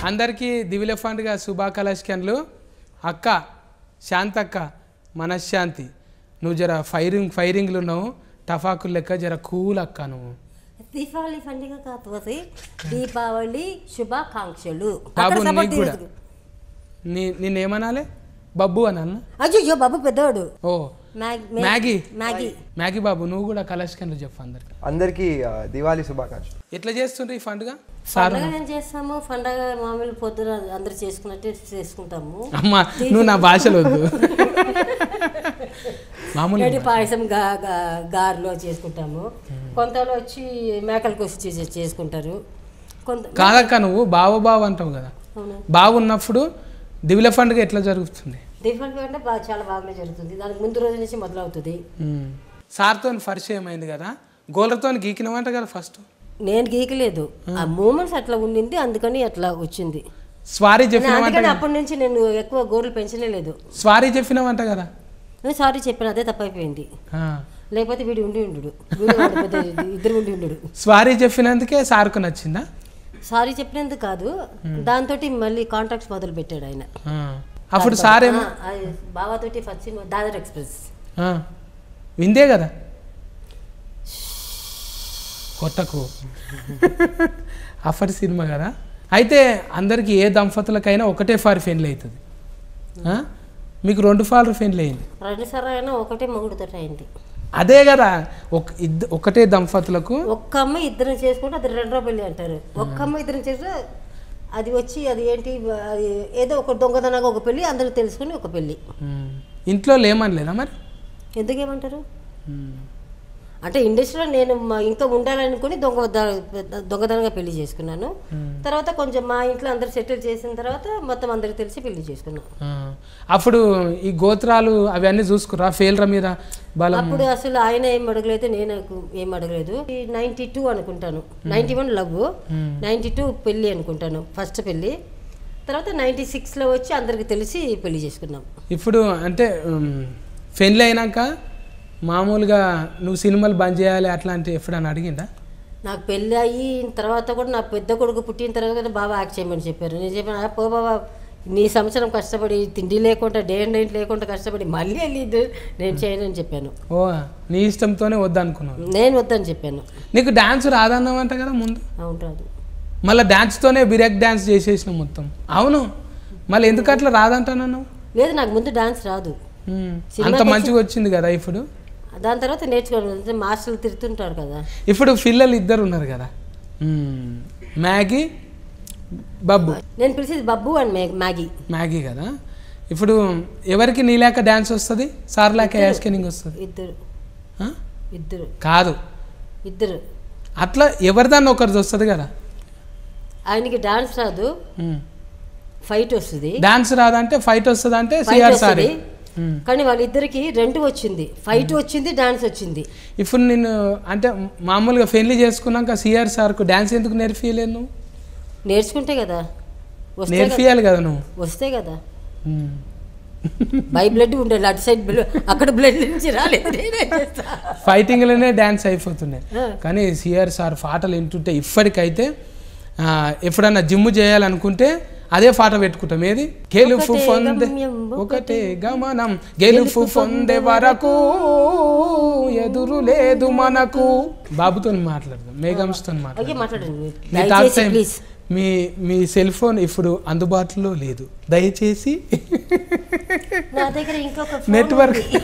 అందరికీ దివిల పండుగ శుభాకాంక్షలు అక్క శాంతక్క మనశ్శాంతి నువ్వు జర ఫైరింగ్ ఫైరింగ్లు ఉన్నావు టఫాకులు లెక్క జర కూల్ అక్క నువ్వు దీపావళి పండుగ కాకపోతే దీపావళి శుభాకాంక్షలు బాబు అక్కడ support నీకు కూడా తీయదు. నీ నిన్నేమనాలి బబ్బు అన్న అయ్యో బాబు పెద్దవాడు ఓ మ్యాగ్- మ్యాగీ మ్యాగీ మ్యాగీ బాబు నువ్వు కూడా కలర్స్కన్లు చెప్పు అందరికి అందరికీ ఆ, దివాళీ శుభాకాంక్షలు ఎట్లా చేస్తుండ్రు ఈ పండుగ సార్ పండగ ఏం చేస్తాము పండగ మామూలు పొద్దున అందరు చేసుకున్నట్టే చేసుకుంటాము అమ్మా నువ్వు నా భాషలో వద్దు మామూలు గడి పాయసం గా గా- గారెలు చేసుకుంటాము కొంతలో వచ్చి మేకల కోసి చేసి చేసుకుంటారు కొంత కాదక్క నువ్వు బావ బావ అంటావు కదా అవును బావు ఉన్నప్పుడు దివిల పండుగ ఎట్లా జరుగుతుంది దీపావళి అంటే బాగా చాలా బాగానే జరుగుతుంది దానికి ముందు రోజు నుంచి మొదలవుతుంది మ్మ్. సార్తో పరిచయం అయింది కదా గోలతో గీకినవంట కదా ఫస్ట్ నేను గీకలేదు ఆ మూమెంట్స్ అట్లా ఉండింది అందుకని అట్లా వచ్చింది స్వారీ చెప్పినవంట అందుకని అప్పటి నుంచి నేను ఎక్కువ గోర్లు పెంచనే లేదు స్వారీ చెప్పినవంట కదా నేను సారీ చెప్పాను అదే తప్పైపోయింది ఆ. లేకపోతే వీడు ఉండి ఉండు వీడు వాడు పెద్ద ఇద్దరు ఉండి ఉండు స్వారీ చెప్పినందుకే సార్కు నచ్చిందా సారీ చెప్పినందుకు కాదు దాంతో మళ్ళీ కాంట్రాక్ట్స్ మొదలు పెట్టాడు ఆయన ఆ. అప్పుడు సార్ ఏమో ఆ, అది బావాతోటి ఫస్ట్ సినిమా దాదర్ ఎక్స్ప్రెస్ ఆ. విందే కదా కొట్టకు అఫర్ సినిమా కదా అయితే అందరికి ఏ దంపతులకైనా ఒకటే ఫార్ ఫెయిల్ అవుతుంది ఆ? మీకు రెండు ఫార్లు ఫెయిల్ అయింది రెండు సార్ అయినా ఒకటే మొగుడుతో అయింది అదే కదా ఒక ఇద్ద ఒకటే దంపతులకు ఒక్క అమ్మాయి ఇద్దరం చేసుకుంటే అది రెండో పెళ్ళి అంటారు ఒక్క అమ్మాయి ఇద్దరం చేస్తే అది వచ్చి అది ఏంటి అది ఏదో ఒక దొంగతనంగా ఒక పెళ్ళి అందరికి తెలుసుకుని ఒక పెళ్ళి మ్మ్. ఇంట్లో లేమనలేదా మరి ఎందుకేమంటారు మ్మ్. అంటే ఇండస్ట్రీలో నేను మా ఇంకా ఉండాలనుకుని దొంగ దొంగతనంగా పెళ్లి చేసుకున్నాను తర్వాత కొంచెం మా ఇంట్లో అందరు సెటిల్ చేసిన తర్వాత మొత్తం అందరికి తెలిసి పెళ్లి చేసుకున్నాను ఆ. అప్పుడు ఈ గోత్రాలు అవన్నీ చూసుకురా ఫెయిల్రా మీద బలం అప్పుడు అసలు ఆయన ఏం అడగలేదు నేను ఏం అడగలేదు నైన్టీ టూ అనుకుంటాను ninety one love ninety two పెళ్ళి అనుకుంటాను ఫస్ట్ పెళ్ళి తర్వాత నైన్టీ సిక్స్లో వచ్చి అందరికి తెలిసి పెళ్లి చేసుకున్నాం ఇప్పుడు అంటే ఫెయిల్ అయినాక మామూలుగా నువ్వు సినిమాలు బంద్ చేయాలి అట్లాంటి ఎప్పుడన్నా అడిగిందా నాకు పెళ్ళి అయిన తర్వాత కూడా నా పెద్ద కొడుకు పుట్టిన తర్వాత కూడా బాబా యాక్ట్ చేయమని చెప్పారు నేను చెప్పాను "ఆ, పో బాబా నీ సంవత్సరం కష్టపడి తిండి లేకుండా డే అండ్ నైట్ లేకుండా కష్టపడి మళ్ళీ వెళ్ళిద్దు నేను చేయనని చెప్పాను ఓ నీ ఇష్టంతోనే వద్దనుకున్నావు నేను వద్దని చెప్పాను నీకు డాన్స్ రాదన్నావంట కదా ముందు అవును రాదు మళ్ళీ డాన్స్తోనే బిరెక్ డాన్స్ చేసేసిన మొత్తం అవును మళ్ళీ ఎందుకు అట్లా రాదంటాను లేదు నాకు ముందు డాన్స్ రాదు అంత మంచిగా వచ్చింది కదా ఇప్పుడు దాని తర్వాత నేర్చుకోవాలి మాస్టర్లు తిడుతుంటారు కదా ఇప్పుడు పిల్లలు ఇద్దరు ఉన్నారు కదా మ్మ్. మ్యాగీ బబ్బు నేను పిలిచేది బబ్బు అండ్ మ్యా- మ్యాగీ మ్యాగీ కదా ఇప్పుడు ఎవరికి నీలేక డ్యాన్స్ వస్తుంది సార్ లేక యాస్కెనింగ్ వస్తుంది ఇద్దరు ఆ? ఇద్దరు కాదు ఇద్దరు అట్లా ఎవరిదాన్ని ఒకరిది వస్తుంది కదా ఆయనకి డాన్స్ రాదు ఫైట్ వస్తుంది డాన్స్ రాదంటే ఫైట్ వస్తుంది అంటే ఫైట్ సిఆర్ సారీ వస్తుంది కానీ వాళ్ళిద్దరికి రెండు వచ్చింది ఫైట్ వచ్చింది డాన్స్ వచ్చింది ఇప్పుడు నేను అంటే మామూలుగా పెళ్లి చేసుకున్నాక సిఆర్ సార్కు డాన్స్ ఎందుకు నేర్పియలేదు నువ్వు నేర్చుకుంటే కదా వస్తే కదా నేర్పియాలి కదా నువ్వు వస్తే కదా మ్మ్. బై బ్లడ్ ఉండాలి అటు సైడ్ బ్లడ్ అక్కడ బ్లడ్ నుంచి రాలేదు నేనే చేస్తా ఫైటింగ్లోనే డ్యాన్స్ అయిపోతున్నాయి ఆ. కానీ సిఆర్ సార్ పాటలు వింటుంటే ఇప్పటికైతే ఆ, ఎప్పుడన్నా జిమ్ చేయాలనుకుంటే అదే పాట పెట్టుకుంటాం ఏది గెలుపు ఒకటే పొందే గమ్యం, ఒకటే గమనం గెలుపు పొందే వరకు ఎదురు లేదు మనకు బాబుతో మాట్లాడదాం మేఘంస్తో మాట్లాడదాం ఓకే మాట్లాడండి మీ టాక్ దయచేసి టైం ప్లీజ్ మీ మీ సెల్ ఫోన్ ఇప్పుడు అందుబాటులో లేదు దయచేసి నా దగ్గర ఇంకొక phone నెట్వర్క్ ఉంది.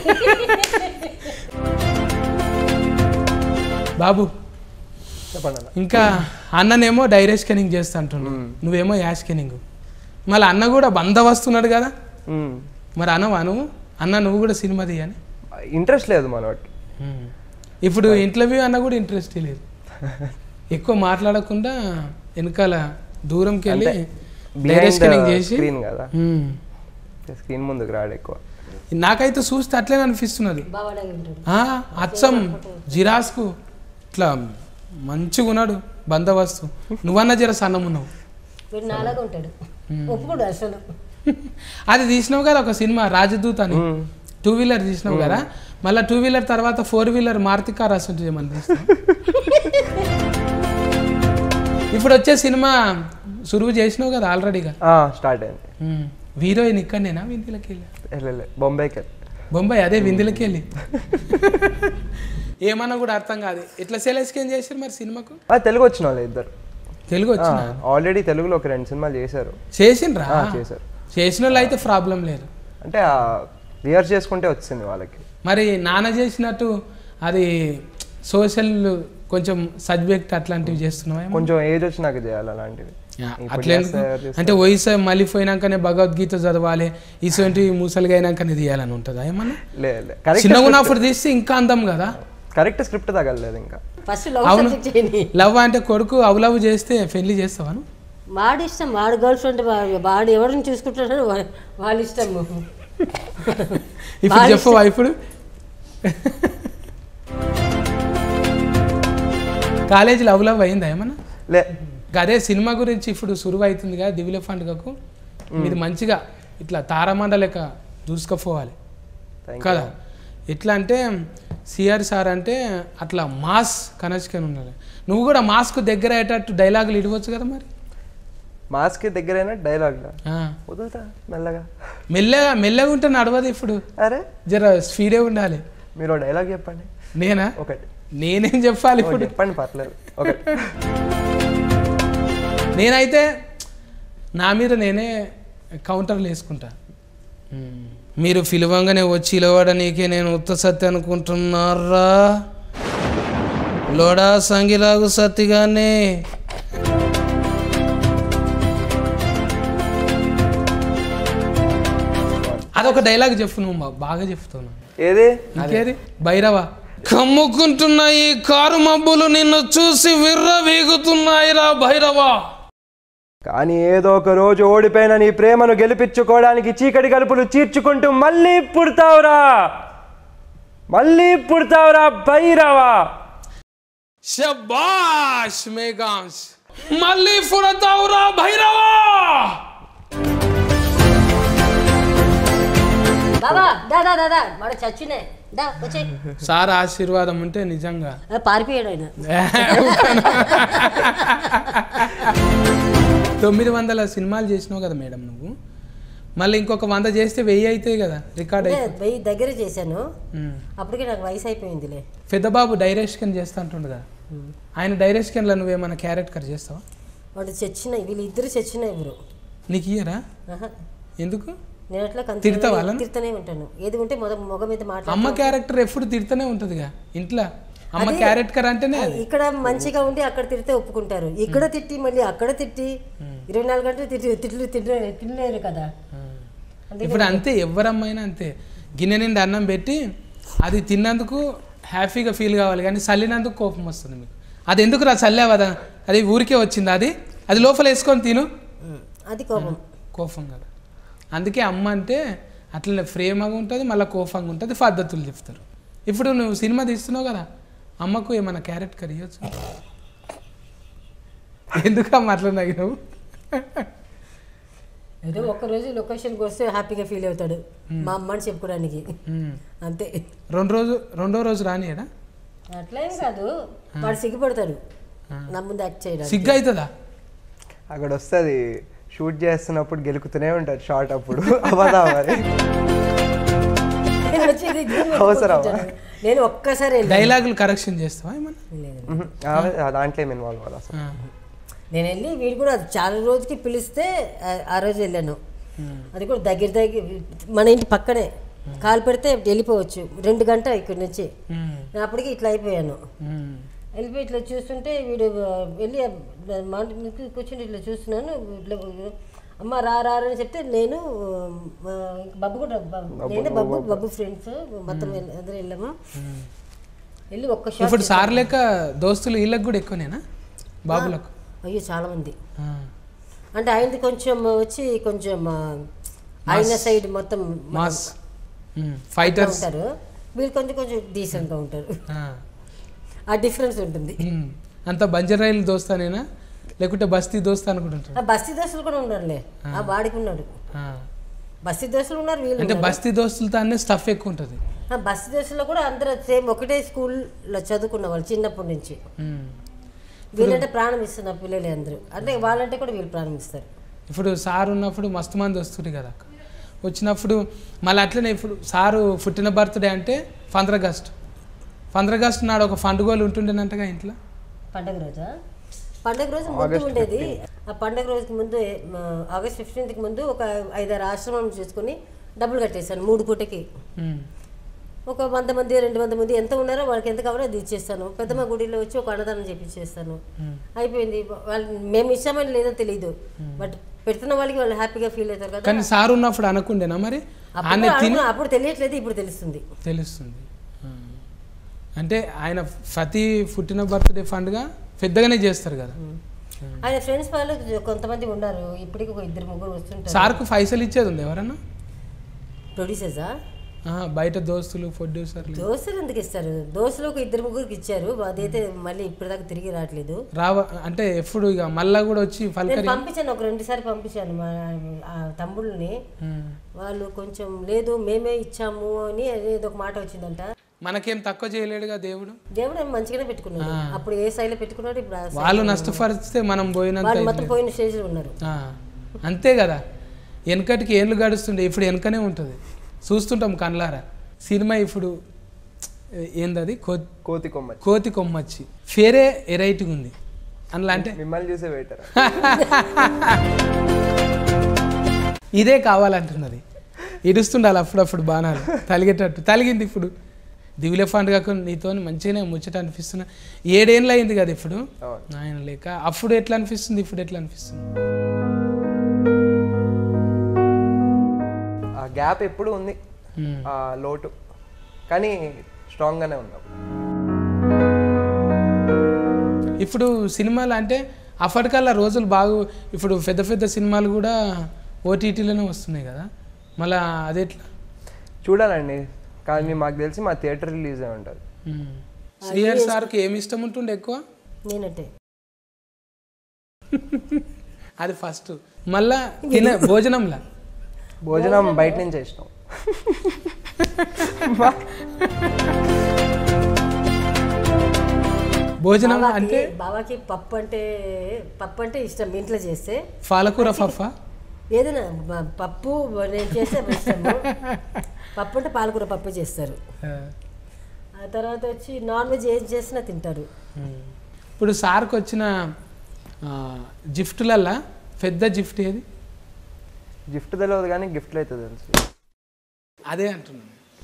బాబు చెప్పండి అన్న ఇంకా అన్ననేమో డైరెక్ట్ స్కెనింగ్ చేస్తా అంటున్నావు నువ్వేమో యాష్ స్కెనింగ్ మళ్ళీ అన్న కూడా బంద వస్తున్నాడు కదా మ్మ్. మరి అనవా నువ్వు అన్న నువ్వు కూడా సినిమా తీయని ఇంట్రెస్ట్ లేదు మనోటి ఇప్పుడు ఇంటర్వ్యూ అన్న కూడా ఇంట్రెస్ట్ లేదు ఎక్కువ మాట్లాడకుండా వెనకాల దూరంకి వెళ్ళి డైరెక్ట్ స్కెనింగ్ చేసి స్క్రీన్ కదా ఉమ్. స్క్రీన్ ముందుకు రాడు ఎక్కువ నాకైతే చూస్తే అట్లే అనిపిస్తున్నది బావాలాగా ఉంటాడు ఆ, అచ్చం జిరాస్కు ఇట్లా మంచిగా ఉన్నాడు బందోబస్తు నువ్వన్నా జర సన్నం ఉన్నావు వీడు నాలాగా ఉంటాడు ఒప్పుకోడు అసలు అది తీసినావు కదా ఒక సినిమా రాజదూత్ అని టూ వీలర్ తీసినావు కదా మళ్ళీ టూ వీలర్ తర్వాత ఫోర్ వీలర్ మారుతి కార్ అసలు మనం తీసినాం ఇప్పుడు వచ్చే సినిమా సురువు చేసినావు కదా ఆల్రెడీగా స్టార్ట్ అయింది హీరోయిన్ ఇక్కడనేనా విందులకి వెళ్ళి వెళ్ళలే బొంబాయికి వెళ్ళి బొంబాయి అదే విందులకి వెళ్ళి ఏమన్నా కూడా అర్థం కాదు ఎట్లా సెలెక్షన్ చేశారు మరి సినిమాకు ఆ, తెలుగు వచ్చిన వాళ్ళు ఇద్దరు తెలుగు వచ్చిన ఆల్రెడీ తెలుగులో ఒక రెండు సినిమాలు చేశారు చేసిండ్రా ఆ, చేశారు చేసిన వాళ్ళు అయితే ప్రాబ్లం లేదు అంటే రిహర్స్ చేసుకుంటే వచ్చింది వాళ్ళకి మరి నాన్న చేసినట్టు అది సోషల్ కొంచెం సబ్జెక్ట్ అట్లాంటివి చేస్తున్నావా ఏమన్నా? కొంచెం ఏజ్ వచ్చినాక చేయాలి అలాంటివి యా, ఇప్పుడు అట్లా ఎందుకు? చేస్తే ఎవరు చేస్తారు? అంటే వయసు మళ్ళీ పోయినాకనే భగవద్గీత చదవాలి ఇటువంటి ముసలిగా అయినాకనే తీయాలని ఉంటుందా ఏమన్నా లే లే కరెక్ట్ చిన్నగా ఉన్నప్పుడు తీస్తే ఇంకా అందం కదా కరెక్ట్ స్క్రిప్ట్ తగలలేదు ఇంకా ఫస్ట్ లవ్ అవును. సబ్జెక్ట్ చేయని లవ్ అంటే కొడుకు అవలవ్ చేస్తే పెళ్లి చేస్తావా నువ్వు? వాడి ఇష్టం వాడు గర్ల్ ఫ్రెండ్ వాడు ఎవరిని చూసుకుంటాడో వా- వాళ్ళ ఇష్టం ఇప్పుడు చెప్పవా ఇప్పుడు కాలేజీలో అవలవ్ అయిందా ఏమన్నా లే అదే సినిమా గురించి ఇప్పుడు సురువు అవుతుంది కదా దివిల పండుగకు మీరు మంచిగా ఇట్లా తారమండ లెక్క దూసుకుపోవాలి థ్యాంక్ కదా ఎట్లా అంటే సిఆర్ సార్ అంటే అట్లా మాస్ కనెక్షన్ ఉన్నారు నువ్వు కూడా మాస్కు దగ్గర అయ్యేటట్టు డైలాగులు ఇడవచ్చు కదా మరి మాస్కి దగ్గరైన డైలాగ్లా ఆ. వదులుతా మెల్లగా మెల్లగా మెల్లగా ఉంటే నడవదు ఇప్పుడు అరే జర స్పీడే ఉండాలి మీరు డైలాగ్ చెప్పండి నేనా ఒకటి నేనేం చెప్పాలి ఒకటి ఇప్పుడు చెప్పండి పర్లేదు ఒకటి నేనైతే నా మీద నేనే కౌంటర్లు వేసుకుంటా మ్మ్. మీరు పిలవంగానే వచ్చి ఇలవడానికే నేను ఉత్త సత్తి అనుకుంటున్నారా లోడా సంగిలాగు సత్తిగానే అదొక డైలాగ్ చెప్పు నువ్వు బా- బాగా చెప్తున్నావు ఏది ఇంకేది భైరవ కమ్ముకుంటున్న ఈ కారు మబ్బులు నిన్ను చూసి విర్ర వీగుతున్నాయిరా భైరవ కానీ ఏదో ఒక రోజు ఓడిపోయిన నీ ప్రేమను గెలిపించుకోవడానికి చీకటి గలుపులు చీర్చుకుంటూ మళ్ళీ పుడతావురా మళ్ళీ పుడతావురా భైరవా శబాష్ మేఘాంశ్ మళ్ళీ ఫురతావురా భైరవ బాబా దా దా దా దా వాడు చచ్చినే దా వచ్చే సార్ ఆశీర్వాదం ఉంటే నిజంగా పారిపోయాడు ఆయన తొమ్మిది వందల సినిమాలు చేసినావు కదా మేడం నువ్వు మళ్ళీ ఇంకొక వంద చేస్తే వెయ్యి అవుతాయి కదా రికార్డ్ అంటే అయి వెయ్యి దగ్గర చేశాను ఉమ్. అప్పటికే నాకు వయసు అయిపోయిందిలే పెద్దబాబు డైరెక్షన్ చేస్తా అంటుండు కదా ఆయన డైరెక్షన్లో నువ్వేమైనా క్యారెట్ కట్ చేస్తావా వాడు చచ్చిన వీళ్ళిద్దరు చచ్చిన ఎవరు నీకు ఇయ్యరా ఆహా. ఎందుకు నేను అట్లా కంటి తిడతావా వాళ్ళని? తిడతానే ఉంటాను ఏది ఉంటే మొద మొగ మీద అమ్మ మాట్లాడు క్యారెక్టర్ ఎప్పుడు తిడుతూనే ఉంటుందిగా ఇంట్లో అమ్మ క్యారెక్టర్ అంటేనే అది ఇక్కడ మంచిగా ఉండి అక్కడ తిడితే ఒప్పుకుంటారు ఇక్కడ తిట్టి మళ్ళీ అక్కడ తిట్టి ఇరవై నాలుగు గంటలు తిట్టి తిట్లు తిట్ట తినలేరు కదా ఇప్పుడు అంతే ఎవరమ్మైనా అంతే గిన్నె నిండా అన్నం పెట్టి అది తిన్నందుకు హ్యాపీగా ఫీల్ కావాలి కానీ చల్లినందుకు కోపం వస్తుంది మీకు అది ఎందుకు రా చల్లావదా అది ఊరికే వచ్చింది అది అది లోపల వేసుకొని తిను అది కోపం కోపం కదా అందుకే అమ్మ అంటే అట్లనే ప్రేమగా ఉంటుంది మళ్ళీ కోపంగా ఉంటుంది పద్ధతులు చెప్తారు ఇప్పుడు నువ్వు సినిమా తీస్తున్నావు కదా అమ్మకు ఏమైనా క్యారెట్ కర్రీ ఇవ్వచ్చు ఎందుకు అమ్మ అట్లా నవ్వు ఏదో ఒక్క రోజు లొకేషన్కి వస్తే హ్యాపీగా ఫీల్ అవుతాడు మా అమ్మ అని చెప్పుకోవడానికి అంతే రెండు రోజు రెండో రోజు రానియడా అట్లా ఏం కాదు వాడు సిగ్గుపడతాడు నా ముందు యాక్ట్ చేయడానికి సిగ్గు అవుతుందా అక్కడ వస్తుంది షూట్ చేస్తున్నప్పుడు గెలుకుతూనే ఉంటాడు షార్ట్ అప్పుడు అవదా మరి నేను వచ్చి ఇది ఇద్దరిని అవసరమా? కూర్చోను. నేను ఒక్కసారి వెళ్ళాను. డైలాగులు కరెక్షన్ చేస్తావా ఏమన్నా లేదు. ఉహు, ఆమె- ఆ దాంట్లో ఏమి ఇన్వాల్వ్ అవ్వాలి అసలు ఆ. నేను వెళ్ళి వీడు కూడా చాలా రోజుకి పిలిస్తే ఆ- ఆ రోజు వెళ్ళాను అది కూడా దగ్గర దగ్గర మన ఇంటి పక్కనే కాలు పెడితే వెళ్ళిపోవచ్చు రెండు గంట ఇక్కడి నుంచి ఉమ్, నేను అప్పటికి ఇట్లా అయిపోయాను ఉమ్, వెళ్ళిపోయి ఇట్లా చూస్తుంటే వీడు ఆ, వెళ్ళి ఆ మాట మీద కూర్చుని ఇట్లా చూస్తున్నాను ఇట్లా అమ్మ రా రా అని చెప్తే నేను ఆ, ఇంక బబ్బు కూడా బబ్బు- నేను బబ్బు బబ్బు ఫ్రెండ్స్ మొత్తం వెళ్ళ- అందరూ వెళ్ళాము వెళ్ళి ఒక్క షాట్ ఇప్పుడు సార్ లెక్క దోస్తులు వీళ్ళకి కూడా ఎక్కువనేనా బాబులకు అయ్యో చాలా మంది ఆ. అంటే ఆయనది కొంచెం వచ్చి కొంచెం ఆ, ఆయన సైడ్ మొత్తం మాస్ ఉమ్, అట్లా ఫైటర్స్ ఉంటారు వీళ్ళు కొంచెం కొంచెం డీసెంట్గా ఉంటారు ఆ. ఆ డిఫరెన్స్ ఉంటుంది ఉమ్. అంత బంజరైలు దోస్తానేనా లేకుంటే బస్తీ దోస్తా అనుకుంటుంటారు ఆ బస్తీ దోస్తులు కూడా ఉన్నారులే ఆ వాడికి ఉన్నాడు ఆ. బస్తీ దోస్తులు ఉన్నారు వీళ్ళు అంటే ఉన్నారు. బస్తీ దోస్తులతో అన్నీ స్టఫ్ ఎక్కువ ఉంటుంది ఆ బస్తీ దోస్తుల్లో కూడా అందరూ సేమ్ ఒకటే స్కూల్లో చదువుకున్న వాళ్ళు చిన్నప్పటి నుంచి ఉమ్. వీళ్ళంటే ప్రాణం ఇస్తున్నారు పిల్లలే అందరూ అంటే వాళ్ళంటే కూడా వీళ్ళు ప్రాణం ఇస్తారు ఇప్పుడు సార్ ఉన్నప్పుడు మస్తు మంది వస్తుంది కదా అక్క. వచ్చినప్పుడు మళ్ళీ అట్లనే ఇప్పుడు సారు పుట్టిన బర్త్డే అంటే పంద్ర ఆగస్ట్ పంద్ర ఆగస్ట్ నాడు ఒక పండుగలు ఉంటుండేనంటగా ఇంట్లో పండగ రోజా పండగ రోజు ముందు ఉండేది ఆ పండగ రోజుకి ముందు ఆ, ఆగస్ట్ ఫిఫ్టీన్త్కి ముందు ఒక ఐదారు ఆశ్రమం చేసుకొని డబ్బులు కట్టేశాను మూడు పూటకి ఉమ్. ఒక వంద మంది రెండు వంద మంది ఎంత ఉన్నారో వాళ్ళకి ఎంత కావాలో అది ఇచ్చేస్తాను పెద్దమ్మ గుడిలో వచ్చి ఒక అన్నదానం చేపించేస్తాను అయిపోయింది వాళ్ళు మేము ఇచ్చామని లేదో తెలియదు బట్ పెడుతున్న వాళ్ళకి వాళ్ళు హ్యాపీగా ఫీల్ అవుతారు కదా కానీ సార్ ఉన్నప్పుడు అనకుండేనా మరి అప్పుడు ఆయన తిని అప్పుడు- అప్పుడు తెలియట్లేదు ఇప్పుడు తెలుస్తుంది తెలుస్తుంది ఆ. అంటే ఆయన ప్రతి పుట్టిన బర్త్డే పండుగ పెద్దగానే చేస్తారు కదా ఆయన ఫ్రెండ్స్ వాళ్ళు కొంతమంది ఉన్నారు ఇప్పటికి ఒక ఇద్దరు ముగ్గురు వస్తుంటారు సార్కు పైసలు ఇచ్చేది ఉంది ఎవరన్నా ప్రొడ్యూసర్సా ఆ, బయట దోస్తులు ప్రొడ్యూసర్లు దోశలు ఎందుకు ఇస్తారు దోశలు ఒక ఇద్దరు ముగ్గురికి ఇచ్చారు అదైతే మళ్ళీ ఇప్పటిదాకా తిరిగి రావట్లేదు రావ అంటే ఎప్పుడు ఇక మళ్ళా కూడా వచ్చి నేను పలకరి పంపించాను ఒక రెండు సార్లు పంపించాను మా ఆ తమ్ముళ్ళని ఉమ్. వాళ్ళు కొంచెం లేదు మేమే ఇచ్చాము అని ఏదో ఒక మాట వచ్చిందంట మనకేం తక్కువ చేయలేడుగా దేవుడు దేవుడు ఏమో మంచిగానే పెట్టుకున్నాడు అప్పుడు ఏ స్థాయిలో పెట్టుకున్నాడు ఇప్పుడు ఆ స్థాయి- వాళ్ళు నష్టపరిస్తే మనం పోయినంత వాళ్ళు మొత్తం పోయిన స్టేజ్లో ఉన్నారు ఆ, అంతే కదా వెనకటికి ఏళ్ళు గడుస్తుండే ఇప్పుడు వెనకనే ఉంటుంది చూస్తుంటాం కళ్ళారా సినిమా ఇప్పుడు ఏందది కో కోతి కొమ్మ కోతి కొమ్మచ్చి ఫేరే ఎరైట్గా ఉంది అందులో అంటే మిమ్మల్ని చూసే పెట్టారు ఇదే కావాలంటున్నది ఇడుస్తుండాలి అప్పుడప్పుడు బాణాలు తలిగేటట్టు తలిగింది ఇప్పుడు దివిలే పండుగకు నీతో మంచిగానే ముచ్చట అనిపిస్తున్నా ఏడేళ్ళు అయింది కదా ఇప్పుడు అవును. ఆయన లేక అప్పుడు ఎట్లా అనిపిస్తుంది ఇప్పుడు ఎట్లా అనిపిస్తుంది ఆ గ్యాప్ ఎప్పుడు ఉంది ఉమ్. ఆ లోటు కానీ స్ట్రాంగ్గానే ఉన్నాం ఇప్పుడు సినిమాలు అంటే అప్పటికల్లా రోజులు బాగు ఇప్పుడు పెద్ద పెద్ద సినిమాలు కూడా ఓటీటీలోనే వస్తున్నాయి కదా మళ్ళా అదెట్లా చూడాలండి కానీ మాకు తెలిసి మా థియేటర్ రిలీజ్ అయి ఉంటుంది ఉమ్. శ్రీహర్ సార్కి ఏమి ఇష్టం ఉంటుండే ఎక్కువ నేనంటే అది ఫస్ట్ మళ్ళా తిన భోజనంలా భోజనం బయట నుంచే ఇష్టం భోజనం బావాకి- అంటే బావాకి పప్పు అంటే పప్పు అంటే ఇష్టం ఇంట్లో చేస్తే పాలకూర పఫా ఏదైనా బ- పప్పు నేను చేస్తే ఇష్టము పప్పు అంటే పాలకూర పప్పు చేస్తారు ఆ తర్వాత వచ్చి నాన్ వెజ్ ఏం చేసినా తింటారు ఇప్పుడు సార్కి వచ్చిన ఆ, గిఫ్ట్లల్లా పెద్ద గిఫ్ట్ ఏది గిఫ్ట్ తెలియదు కానీ గిఫ్ట్లు అయితే తెలుసు అదే అంటున్నాను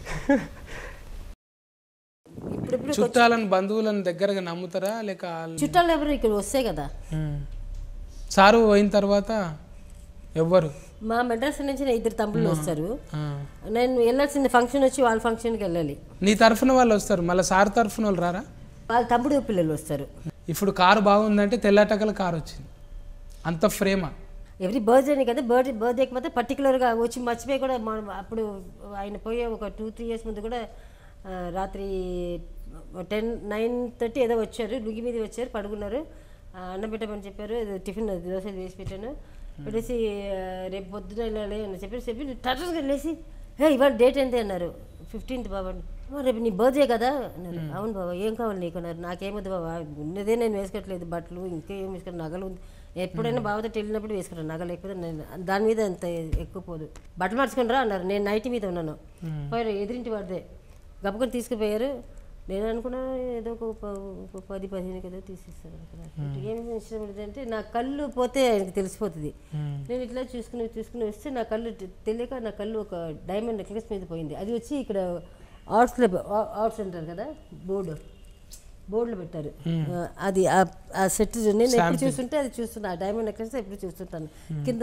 ఇప్పుడు చుట్టాలను బంధువులను దగ్గరగా నమ్ముతారా లేక వాళ్ళు- చుట్టాలు ఎవరు ఇక్కడ వస్తే కదా ఉమ్. సారు పోయిన తర్వాత ఎవ్వరు మా మెడ్రాస్ నుంచి నా ఇద్దరు తమ్ముళ్ళు వస్తారు ఆ. నేను వెళ్ళాల్సిన ఫంక్షన్ వచ్చి వాళ్ళ ఫంక్షన్కి వెళ్ళాలి నీ తరఫున వాళ్ళు వస్తారు మళ్ళీ సార్ తరఫున వాళ్ళు రారా వాళ్ళ తమ్ముడు పిల్లలు వస్తారు ఇప్పుడు కారు బాగుందంటే తెల్లటకల కారు వచ్చింది అంత ఫ్రేమ ఎవ్రీ బర్త్డేని కదా బర్త్డే బర్త్డేకి మాత్రం పర్టికులర్గా వచ్చి మర్చిపోయి కూడా మా అప్పుడు ఆయన పోయే ఒక టూ త్రీ ఇయర్స్ ముందు కూడా ఆ, రాత్రి టెన్ నైన్ థర్టీ ఏదో వచ్చారు లుగి మీద వచ్చారు పడుకున్నారు ఆ, అన్నం పెట్టమని చెప్పారు ఏదో టిఫిన్ దోశ వేసి పెట్టాను పెట్టేసి ఆ, రేపు పొద్దున వెళ్ళాలి అని చెప్పి చెప్పి టర్గా లేసి హే ఇవాళ డేట్ ఎంత అన్నారు ఫిఫ్టీన్త్ బాబా అండి "అమ్మా, రేపు నీ బర్త్డే కదా అన్నారు అవును బాబా ఏం కావాలి నీకు అన్నారు నాకేమొద్దు బాబా ఉన్నదే నేను వేసుకోవట్లేదు బట్టలు ఇంకేం వేసుకోవట్లేదు నగలు ఉంది ఎప్పుడైనా బావతో వెళ్ళినప్పుడు వేసుకుంటాను నగ లేకపోతే నేను దాని మీద అంత ఎక్కువ పోదు బట్టలు మార్చుకుని రా అన్నారు నేను నైట్ మీద ఉన్నాను పోయారు ఎదురింటి వాడిదే గబుకొని తీసుకుపోయారు నేను అనుకున్నాను ఏదో ఒక ప- ఒక పది పదిహేను కదా తీసిస్తాను అనుకున్నాను ఏం ఇష్టం అంటే నా కళ్ళు పోతే ఆయనకి తెలిసిపోతుంది నేను ఇట్లా చూసుకుని చూసుకుని వస్తే నా కళ్ళు తె- తెలియక నా కళ్ళు ఒక డైమండ్ నెక్లెస్ మీద పోయింది అది వచ్చి ఇక్కడ ఆర్ట్స్లో ఆర్ట్స్ అంటారు కదా బోర్డు బోర్డులో పెట్టారు ఆ, అది ఆ- ఆ సెట్ నేను ఎప్పుడు చూస్తుంటే అది చూస్తున్నా ఆ డైమండ్ నెక్లెస్ ఎప్పుడు చూస్తుంటాను కింద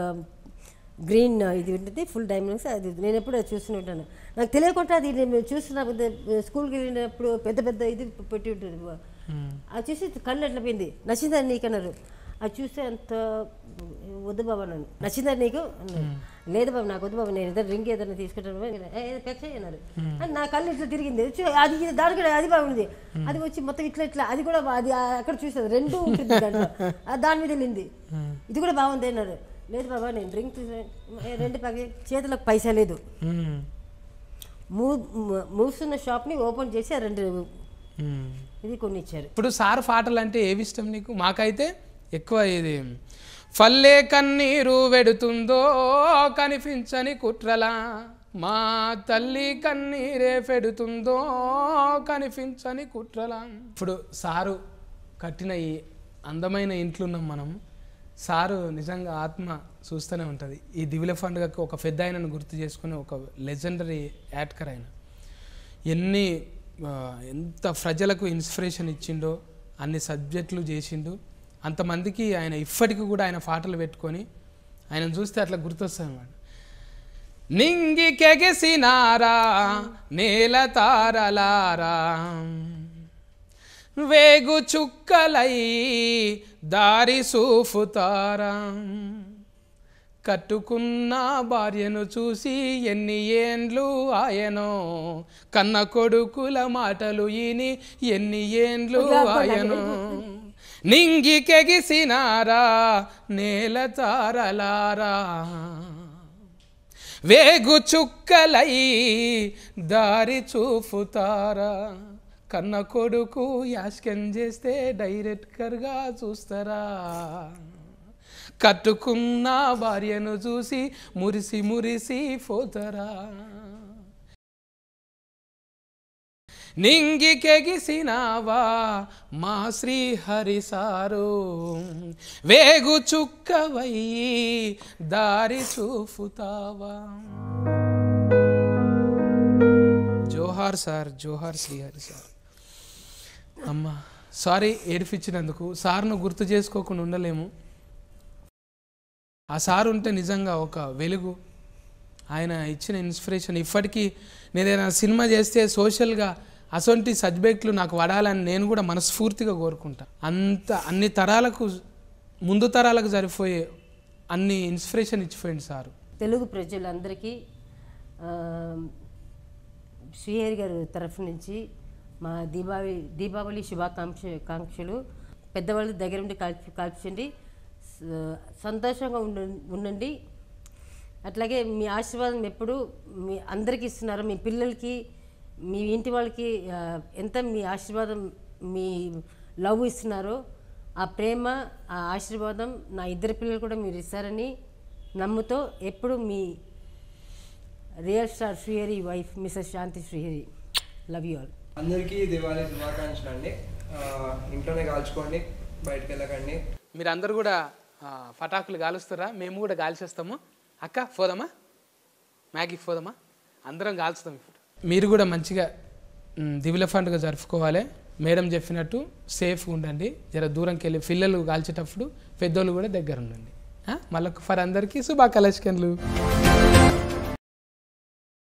గ్రీన్ ఇది ఉంటుంది ఫుల్ డైమండ్స్ అది నేను ఎప్పుడు అది చూస్తూనే ఉంటాను నాకు తెలియకుండా అది నేను చూస్తున్న స్కూల్కి వెళ్ళినప్పుడు పెద్ద పెద్ద ఇది పెట్టి ఉంటుంది అది చూసి కళ్ళు ఎట్లా పోయింది నచ్చిందా నీకు అన్నారు అది చూస్తే అంత వద్దు బాబా నన్ను నచ్చిందా నీకు అన్నారు లేదు బాబు నాకు వద్దు బాబు నేను ఏదైనా రింగ్ ఏదైనా తీసుకుంటాను పెక్ అన్నారు అని నా కళ్ళు ఇట్లా తిరిగింది చూ- అది ఇది దానికి అది బాగుంది అది వచ్చి మొత్తం ఇట్లా ఇట్లా అది కూడా బా- అది ఆ- అక్కడ చూసేది రెండు ఉంటుంది దాంట్లో ఆ దాని మీద వెళ్ళింది ఇది కూడా బాగుంది అన్నారు లేదు బాబా నేను రింగ్ తీసా రెండు పగి చేతులకు పైసా లేదు ఉమ్. మూ మూవ్- మూవ్స్ ఉన్న షాప్ని ఓపెన్ చేసి ఆ రెండు మ్మ్. ఇది కొన్ని ఇచ్చారు ఇప్పుడు సార్ పాటలు అంటే ఏవి ఇష్టం నీకు మాకైతే ఎక్కువ ఇది ఫల్లే కన్నీరు వెడుతుందో కనిపించని కుట్రలా మా తల్లి కన్నీరే పెడుతుందో కనిపించని కుట్రలా ఇప్పుడు సారు కట్టిన ఈ అందమైన ఇంట్లో ఉన్నాం మనం సారు నిజంగా ఆత్మ చూస్తూనే ఉంటుంది ఈ దివిల పండుగకు ఒక పెద్ద ఆయనను గుర్తు చేసుకుని ఒక లెజెండరీ యాక్టర్ ఆయన ఎన్ని ఆ, ఎంత ప్రజలకు ఇన్స్పిరేషన్ ఇచ్చిండో అన్ని సబ్జెక్టులు చేసిండు అంతమందికి ఆయన ఇప్పటికి కూడా ఆయన పాటలు పెట్టుకొని ఆయన చూస్తే అట్లా గుర్తొస్తుంది అన్నమాట నింగి కెగసినారా నేల తారలారా వేగు చుక్కలై దారి సూఫుతారా కట్టుకున్న భార్యను చూసి ఎన్ని ఏండ్లు ఆయనో కన్న కొడుకుల మాటలు ఈని ఎన్ని ఏండ్లు ఆయనో నింగి కెగిసినారా నేల తారలారా వేగు చుక్కలై దారి చూపుతారా కన్న కొడుకు యాస్కెన్ చేస్తే డైరెక్టర్గా చూస్తారా కట్టుకున్న భార్యను చూసి మురిసి మురిసి పోతారా నింగికెగిసినావా మా శ్రీహరి సారు వేగు చుక్కవై దారి చూపుతావా జోహార్ సార్ జోహార్ శ్రీహరి సార్ అమ్మా సారీ ఏడిపించినందుకు సార్ను గుర్తు చేసుకోకుండా ఉండలేము ఆ సార్ ఉంటే నిజంగా ఒక వెలుగు ఆయన ఇచ్చిన ఇన్స్పిరేషన్ ఇప్పటికీ నేను ఏదైనా సినిమా చేస్తే సోషల్గా అసొంటి సబ్జెక్టులు నాకు వడాలని నేను కూడా మనస్ఫూర్తిగా కోరుకుంటా అంత అన్ని తరాలకు ముందు తరాలకు సరిపోయే అన్ని ఇన్స్పిరేషన్ ఇచ్చిపోయింది సారు తెలుగు ప్రజలందరికీ ఆ, శ్రీహరి గారి తరఫు నుంచి మా దీపావళి దీపావళి శుభాకాంక్ష కాంక్షలు పెద్దవాళ్ళు దగ్గర ఉండి కాల్చి కాల్చండి స- సంతోషంగా ఉండ ఉండండి అట్లాగే మీ ఆశీర్వాదం ఎప్పుడు మీ అందరికీ ఇస్తున్నారు మీ పిల్లలకి మీ ఇంటి వాళ్ళకి ఆ, ఎంత మీ ఆశీర్వాదం మీ లవ్ ఇస్తున్నారో ఆ ప్రేమ ఆ ఆశీర్వాదం నా ఇద్దరు పిల్లలు కూడా మీరు ఇస్తారని నమ్ముతో ఎప్పుడు మీ real star Srihari wife Mrs Shanti Srihari love you all అందరికీ దివాళీ శుభాకాంక్షలు అండి ఆ, ఇంట్లోనే కాల్చుకోండి బయటకు వెళ్ళకండి మీరందరూ కూడా ఆ, పటాకులు కాలుస్తారా మేము కూడా కాల్చేస్తాము అక్క పోదామా మ్యాగీ పోదామా అందరం కాల్చుతాం ఇప్పుడు మీరు కూడా మంచిగా మ్, దివిల పండుగ జరుపుకోవాలి మేడం చెప్పినట్టు సేఫ్గా ఉండండి జర దూరంకి వెళ్ళి పిల్లలు కాల్చేటప్పుడు పెద్దోళ్ళు కూడా దగ్గర ఉండండి మళ్ళీ ఫర్ అందరికీ శుభాకాంక్షలు